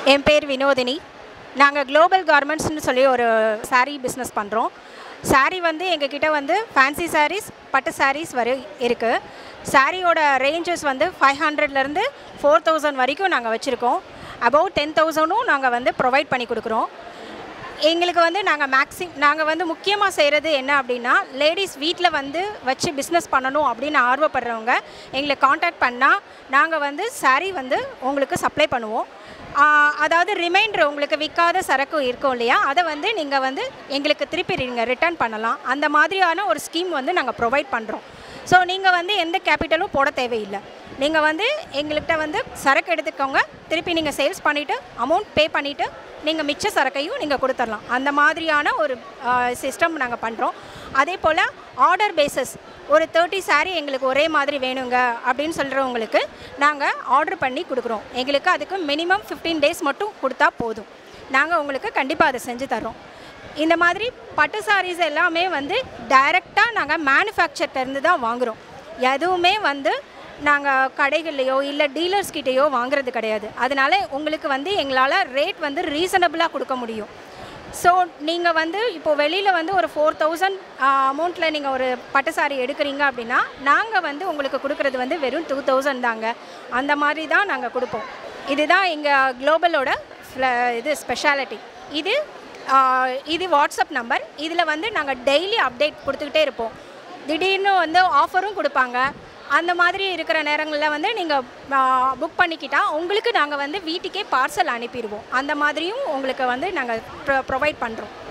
என் பேர் வினோதினி நாங்கள் குளோபல் கார்மெண்ட்ஸ்னு சொல்லி ஒரு saree பிஸ்னஸ் பண்ணுறோம் saree வந்து எங்ககிட்ட வந்து ஃபேன்சி sarees பட்டு sarees வரை இருக்குது சாரியோட ரேஞ்சஸ் வந்து ஃபைவ் ஹண்ட்ரட்லேருந்து ஃபோர் தௌசண்ட் வரைக்கும் நாங்கள் வச்சுருக்கோம் அபவுட் டென் தௌசண்டும் நாங்கள் வந்து ப்ரொவைட் பண்ணி கொடுக்குறோம் எங்களுக்கு வந்து நாங்கள் மேக்ஸி நாங்கள் வந்து முக்கியமாக செய்கிறது என்ன அப்படின்னா லேடிஸ் வீட்டில் வந்து வச்சு பிஸ்னஸ் பண்ணணும் அப்படின்னு ஆர்வப்படுறவங்க எங்களை காண்டாக்ட் பண்ணால் நாங்கள் வந்து saree வந்து உங்களுக்கு சப்ளை பண்ணுவோம் ஆஹ் அதாவது ரிமைண்டர் உங்களுக்கு விற்காத சரக்கு இருக்கும் இல்லையா அதை வந்து நீங்கள் வந்து எங்களுக்கு திருப்பி நீங்கள் ரிட்டர்ன் பண்ணலாம் அந்த மாதிரியான ஒரு ஸ்கீம் வந்து நாங்கள் ப்ரொவைட் பண்ணுறோம் ஸோ நீங்கள் வந்து எந்த கேபிட்டலும் போட தேவையில்லை நீங்கள் வந்து எங்கள்கிட்ட வந்து சரக்கு எடுத்துக்கோங்க திருப்பி நீங்கள் சேல்ஸ் பண்ணிவிட்டு அமௌண்ட் பே பண்ணிவிட்டு நீங்கள் மிச்ச சரக்கையும் நீங்கள் கொடுத்துடலாம் அந்த மாதிரியான ஒரு சிஸ்டம் நாங்கள் பண்ணுறோம் அதே போல் ஆர்டர் பேசஸ் ஒரு தேர்ட்டி saree எங்களுக்கு ஒரே மாதிரி வேணுங்க அப்படின்னு சொல்கிறவங்களுக்கு நாங்கள் ஆர்டர் பண்ணி கொடுக்குறோம் எங்களுக்கு அதுக்கு மினிமம் 15 டேஸ் மட்டும் கொடுத்தா போதும் நாங்கள் உங்களுக்கு கண்டிப்பாக அதை செஞ்சு தரோம் இந்த மாதிரி பட்டு sarees எல்லாமே வந்து டைரெக்டாக நாங்கள் மேனுஃபேக்சர்ட்டேருந்து தான் வாங்குகிறோம் எதுவுமே வந்து நாங்கள் கடைகள்லையோ இல்லை டீலர்ஸ் கிட்டேயோ வாங்குறது கிடையாது அதனால உங்களுக்கு வந்து எங்களால் ரேட் வந்து ரீசனபிளாக கொடுக்க முடியும் ஸோ நீங்கள் வந்து இப்போது வெளியில் வந்து ஒரு ஃபோர் தௌசண்ட் அமௌண்ட்டில் நீங்கள் ஒரு பட்டு சாரி எடுக்கிறீங்க அப்படின்னா நாங்கள் வந்து உங்களுக்கு கொடுக்குறது வந்து வெறும் டூ தௌசண்ட் தாங்க அந்த மாதிரி தான் நாங்கள் கொடுப்போம் இதுதான் எங்கள் குளோபலோட இது ஸ்பெஷாலிட்டி இது ஆ, இது வாட்ஸ்அப் நம்பர் இதில் வந்து நாங்கள் டெய்லி அப்டேட் கொடுத்துக்கிட்டே இருப்போம் திடீர்னு வந்து ஆஃபரும் கொடுப்பாங்க அந்த மாதிரி இருக்கிற நேரங்களில் வந்து நீங்கள் புக் பண்ணிக்கிட்டா உங்களுக்கு நாங்கள் வந்து வீட்டுக்கே பார்சல் அனுப்பிடுவோம் அந்த மாதிரியும் உங்களுக்கு வந்து நாங்கள் ப்ரொவைட் பண்ணுறோம்